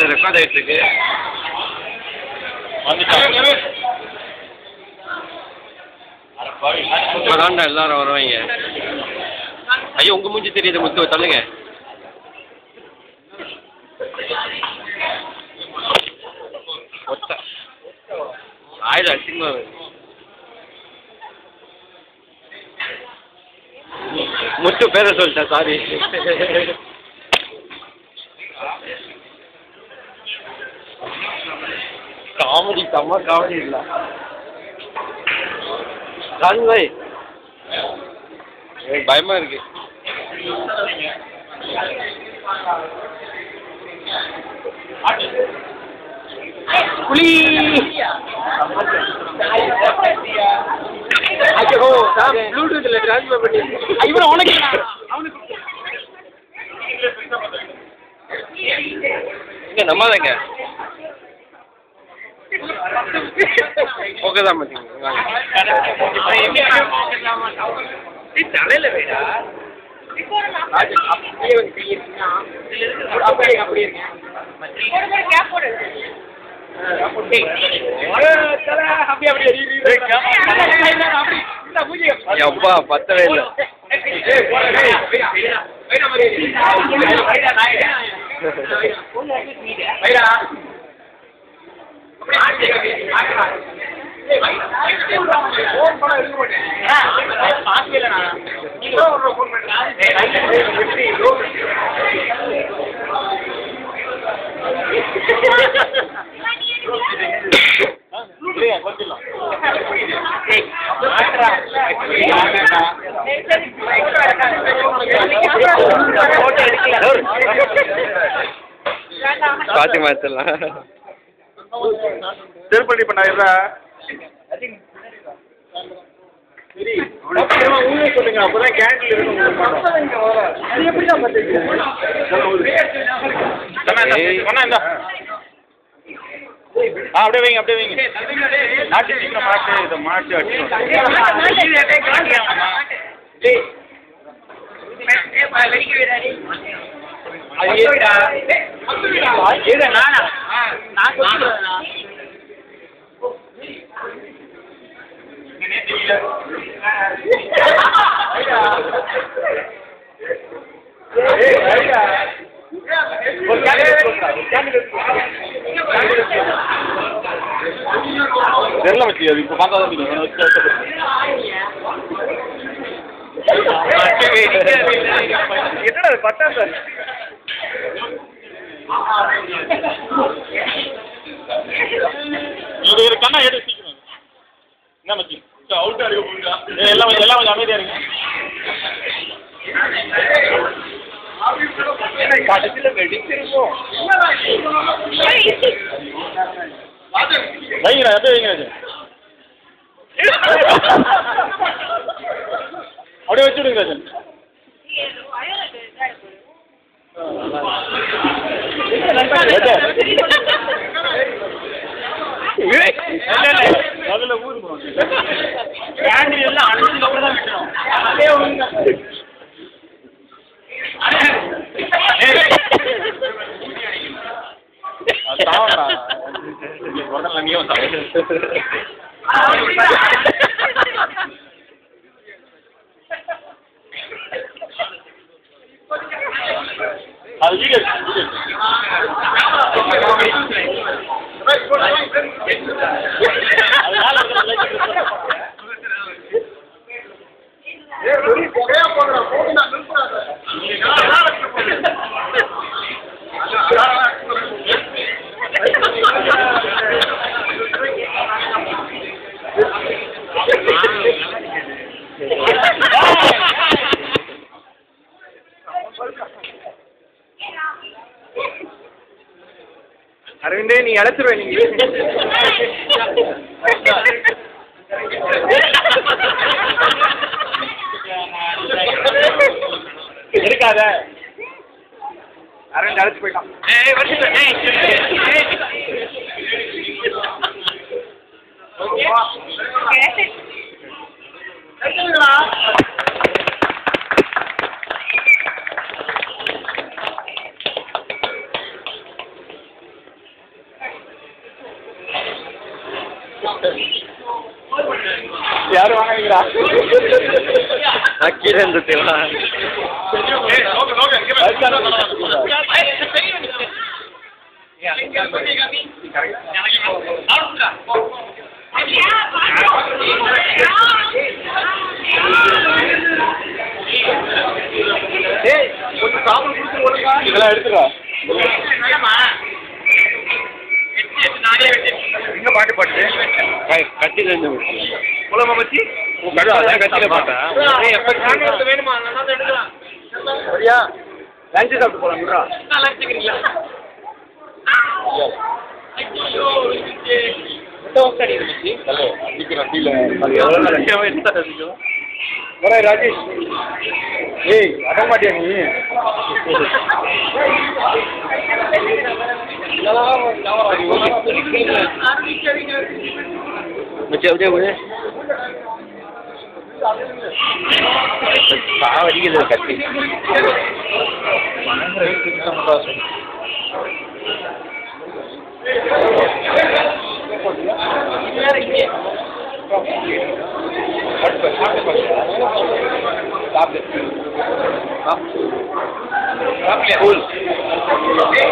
காலில் ரெக்கார்ட் ஆகிட்டு இருக்கு இப்போதான்டா எல்லாரும் வருவாங்க ஐயோ உங்க மூஞ்சி தெரியுது முத்து தள்ளுங்க ஒத்த ஆயிரம் அசிங்கமா இருக்கு. முத்து பேரை சொல்லிட்டேன் சாரி காமெடி செம்ம காமெடி இல்ல ராஜ் பாய் எனக்கு பயமா இருக்கு புலி ஐயோ நான் ப்ளூடூத்ல ட்ரான்ஸ்ஃபர் பண்ணி இவன் உனக்கு இங்க நம்பாதங்க ஓகே தான் தலையில வேடா அப்படியே வந்து கையிருக்கா அப்படியே அப்படியே அப்பா பத்தவே இல்லை பாத்தி மாத்தலாம் திருப்பதி பண்ணாயிரா சொல்லுங்க அப்பதான் கேண்டில் ஆ அப்படியே வைங்க அப்படியே வைங்க மாட்டு சீக்கிரம் மாட்டு இதை மாட்டு தெரியல மச்சி அது இப்போ பார்த்தா தான் தெரியும் என்னடா அது பட்டா சார் இது ஒரு கண்ணா எடு சீக்கிரம் என்ன மச்சி அவுட் அடிக்க போகுதா எல்லாம் கொஞ்சம் எல்லாம் கொஞ்சம் அமைதியா இருங்க கடைசியில வெடிச்சிருக்கோம் வைங்கடா எப்படி வைங்க அது? அப்படியே வச்சு விடுங்க ராஜன் அதுல ஊரு கேண்டில் எல்லாம் அனுப்பிச்சு அப்புறம் தான் விட்டுரும் அதே ஒண்ணு சாவடா உடனே நீயும் சாவு அது வீடியோ அரவிந்தே நீ அழைச்சிருவே நீங்க இருக்காத அரவிந்த் அழைச்சு போயிட்டான் யாரும் வாங்கிக்கிறா கீழே இருந்து தேவா இதெல்லாம் எடுத்துக்கோ எங்க பாட்டு பாட்டு கத்தில இருந்து குளமா பத்தி அதான் கத்தில பாட்டா வேணுமா சரியா லஞ்சு சாப்பிட்டு போலாம் விட்றா வரே ராஜேஷ் ஏய் அட மாட்டியா நீ மச்சி அப்படியே போய் சாவடிக்குது கத்தி சாப்பிடு கூல்